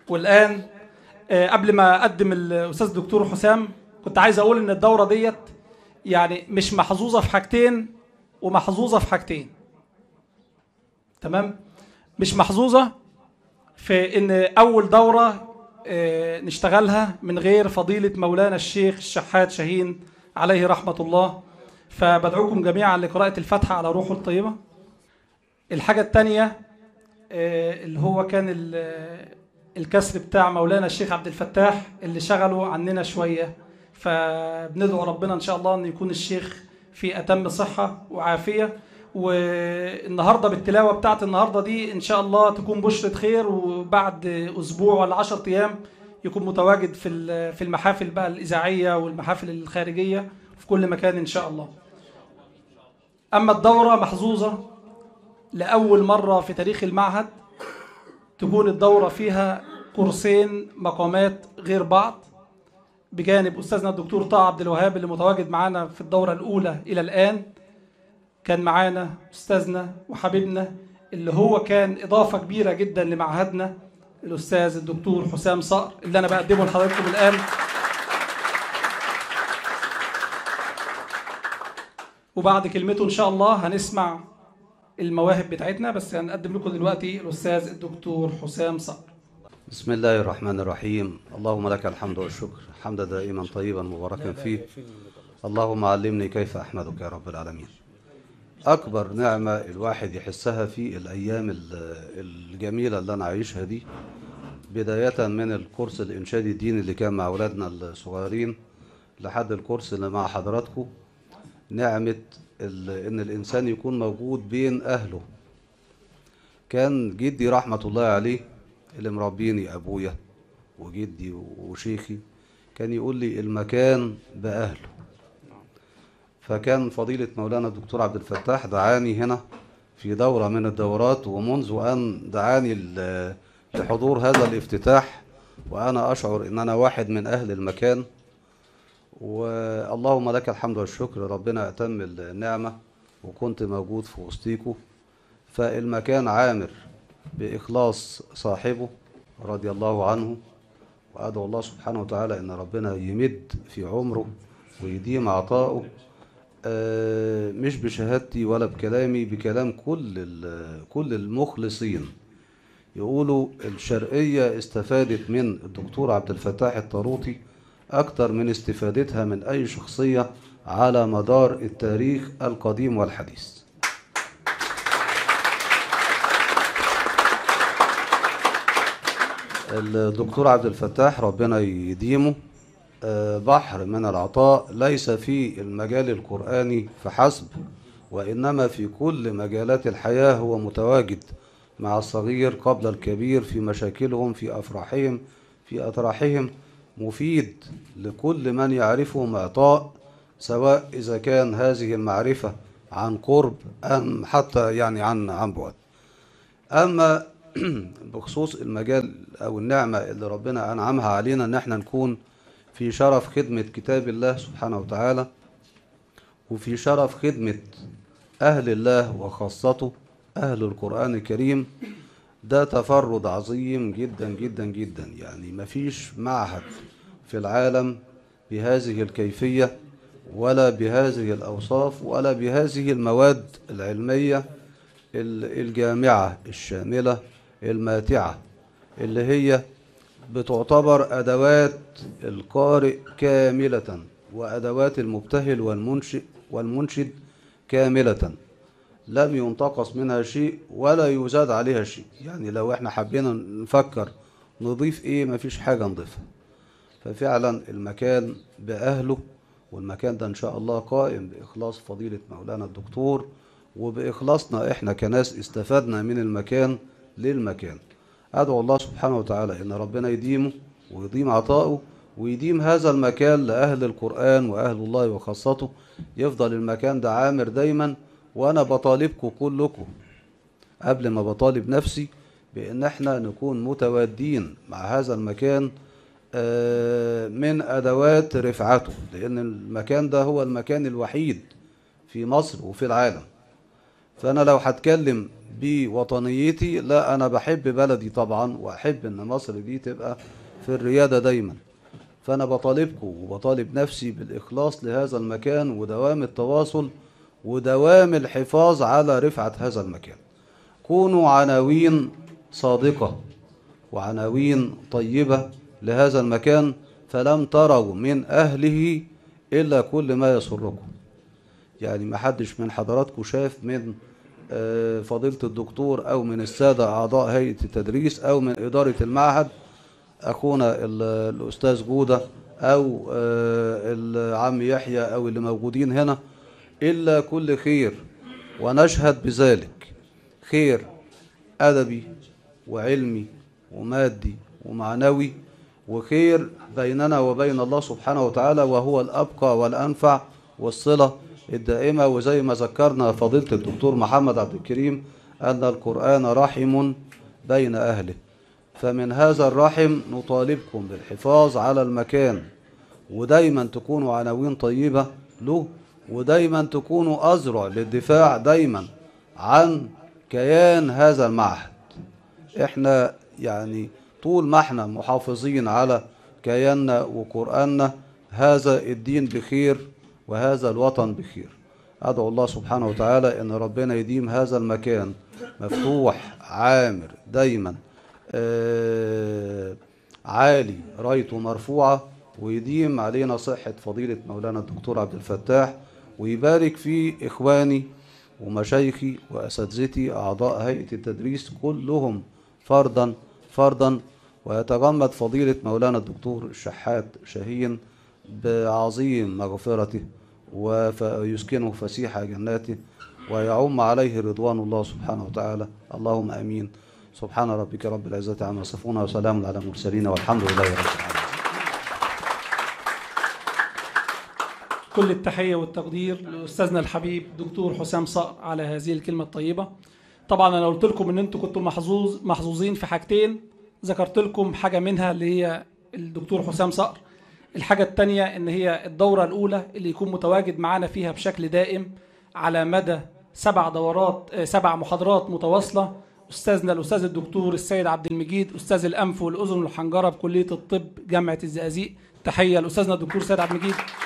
والآن آه، قبل ما أقدم الأستاذ الدكتور حسام كنت عايز أقول إن الدورة ديت يعني مش محظوظة في حاجتين ومحظوظة في حاجتين تمام مش محظوظة في إن أول دورة آه، نشتغلها من غير فضيلة مولانا الشيخ الشحات شاهين عليه رحمة الله فبدعوكم جميعا لقراءة الفاتحة على روحه الطيبة الحاجة التانية آه، اللي هو كان ال- الكسر بتاع مولانا الشيخ عبد الفتاح اللي شغله عننا شوية فبندعو ربنا إن شاء الله أن يكون الشيخ في أتم صحة وعافية والنهارده بالتلاوة بتاعت النهارده دي إن شاء الله تكون بشرة خير وبعد أسبوع ولا عشر أيام يكون متواجد في ال- في المحافل بقى الإذاعية والمحافل الخارجية في كل مكان إن شاء الله أما الدورة محظوظة لأول مرة في تاريخ المعهد تكون الدورة فيها كورسين مقامات غير بعض بجانب أستاذنا الدكتور طه عبد الوهاب اللي متواجد معانا في الدورة الأولى إلى الآن كان معانا أستاذنا وحبيبنا اللي هو كان إضافة كبيرة جدا لمعهدنا الأستاذ الدكتور حسام صقر اللي أنا بقدمه لحضراتكم الآن وبعد كلمته إن شاء الله هنسمع المواهب بتاعتنا بس هنقدم لكم دلوقتي الأستاذ الدكتور حسام صقر بسم الله الرحمن الرحيم اللهم لك الحمد والشكر حمدا دائما طيبا مباركا فيه اللهم علمني كيف أحمدك يا رب العالمين أكبر نعمة الواحد يحسها في الأيام ال- الجميلة اللي أنا عايشها دي بداية من الكورس الإنشادي الديني اللي كان مع أولادنا الصغيرين لحد الكورس اللي مع حضراتكم نعمة ال- إن الإنسان يكون موجود بين أهله كان جدي رحمة الله عليه اللي مربيني أبويا وجدي وشيخي كان يقول لي المكان بأهله فكان فضيلة مولانا الدكتور عبد الفتاح دعاني هنا في دورة من الدورات ومنذ أن دعاني ل- لحضور هذا الافتتاح وأنا أشعر أن أنا واحد من أهل المكان واللهم لك الحمد والشكر ربنا أتم النعمة وكنت موجود في وسطيكم فالمكان عامر بإخلاص صاحبه رضي الله عنه وأدعو الله سبحانه وتعالى أن ربنا يمد في عمره ويديم عطاؤه آه، مش بشهادتي ولا بكلامي بكلام كل ال- كل المخلصين يقولوا الشرقية استفادت من الدكتور عبد الفتاح الطاروطي أكتر من استفادتها من أي شخصية على مدار التاريخ القديم والحديث الدكتور عبد الفتاح ربنا يديمه آه، بحر من العطاء ليس في المجال القرآني فحسب وإنما في كل مجالات الحياة هو متواجد مع الصغير قبل الكبير في مشاكلهم في أفراحهم في أطراحهم مفيد لكل من يعرفهم عطاء سواء إذا كان هذه المعرفة عن قرب أم حتى يعني عن عن بعد أما بخصوص المجال أو النعمة اللي ربنا أنعمها علينا إن احنا نكون في شرف خدمة كتاب الله سبحانه وتعالى وفي شرف خدمة أهل الله وخاصته أهل القرآن الكريم ده تفرد عظيم جدا جدا جدا يعني مفيش معهد في العالم بهذه الكيفية ولا بهذه الأوصاف ولا بهذه المواد العلمية ال- الجامعة الشاملة الماتعة اللي هي بتعتبر أدوات القارئ كاملة وأدوات المبتهل والمنشئ والمنشد كاملة لم ينتقص منها شيء ولا يزاد عليها شيء يعني لو احنا حبينا نفكر نضيف ايه مفيش حاجة نضيفها ففعلا المكان بأهله والمكان ده إن شاء الله قائم بإخلاص فضيلة مولانا الدكتور وبإخلاصنا إحنا كناس استفدنا من المكان للمكان أدعو الله سبحانه وتعالى إن ربنا يديمه ويديم عطاؤه ويديم هذا المكان لأهل القرآن وأهل الله وخاصته يفضل المكان ده عامر دايما وأنا بطالبكم كلكم قبل ما بطالب نفسي بأن احنا نكون متوادين مع هذا المكان آه، من أدوات رفعته لأن المكان ده هو المكان الوحيد في مصر وفي العالم فأنا لو هتكلم بوطنيتي لا أنا بحب بلدي طبعا وأحب إن مصر دي تبقى في الريادة دايما فأنا بطالبكم وبطالب نفسي بالإخلاص لهذا المكان ودوام التواصل ودوام الحفاظ على رفعة هذا المكان كونوا عناوين صادقة وعناوين طيبة لهذا المكان فلم تروا من أهله إلا كل ما يسركم يعني ما حدش من حضراتكم شاف من آه، فضيلة الدكتور أو من السادة أعضاء هيئة التدريس أو من إدارة المعهد أخونا ال- الأستاذ جودة أو آه، العم يحيى أو اللي موجودين هنا إلا كل خير ونشهد بذلك خير أدبي وعلمي ومادي ومعنوي وخير بيننا وبين الله سبحانه وتعالى وهو الأبقى والأنفع والصلة الدائمة وزي ما ذكرنا فضيلة الدكتور محمد عبد الكريم أن القرآن رحم بين أهله فمن هذا الرحم نطالبكم بالحفاظ على المكان ودايما تكونوا عناوين طيبة له ودايما تكونوا أزرع للدفاع دايما عن كيان هذا المعهد احنا يعني طول ما احنا محافظين على كياننا وقرآننا هذا الدين بخير وهذا الوطن بخير أدعو الله سبحانه وتعالى أن ربنا يديم هذا المكان مفتوح عامر دايما آه، عالي رايته مرفوعة ويديم علينا صحة فضيلة مولانا الدكتور عبد الفتاح ويبارك في إخواني ومشايخي وأساتذتي أعضاء هيئة التدريس كلهم فردا فردا ويتغمد فضيلة مولانا الدكتور الشحات شاهين بعظيم مغفرته ويسكنه فسيح جناته ويعم عليه رضوان الله سبحانه وتعالى اللهم امين سبحان ربك رب العزه عما يصفون وسلام على المرسلين والحمد لله رب العالمين كل التحية والتقدير لأستاذنا الحبيب دكتور حسام صقر على هذه الكلمة الطيبة طبعا أنا قلت لكم إن أنتوا كنتوا محظوظ محظوظين في حاجتين ذكرت لكم حاجة منها اللي هي الدكتور حسام صقر الحاجة التانية إن هي الدورة الأولى اللي يكون متواجد معانا فيها بشكل دائم على مدى سبع دورات آه، سبع محاضرات متواصلة أستاذنا الأستاذ الدكتور السيد عبد المجيد أستاذ الأنف والأذن والحنجرة بكلية الطب جامعة الزقازيق تحية لأستاذنا الدكتور سيد عبد المجيد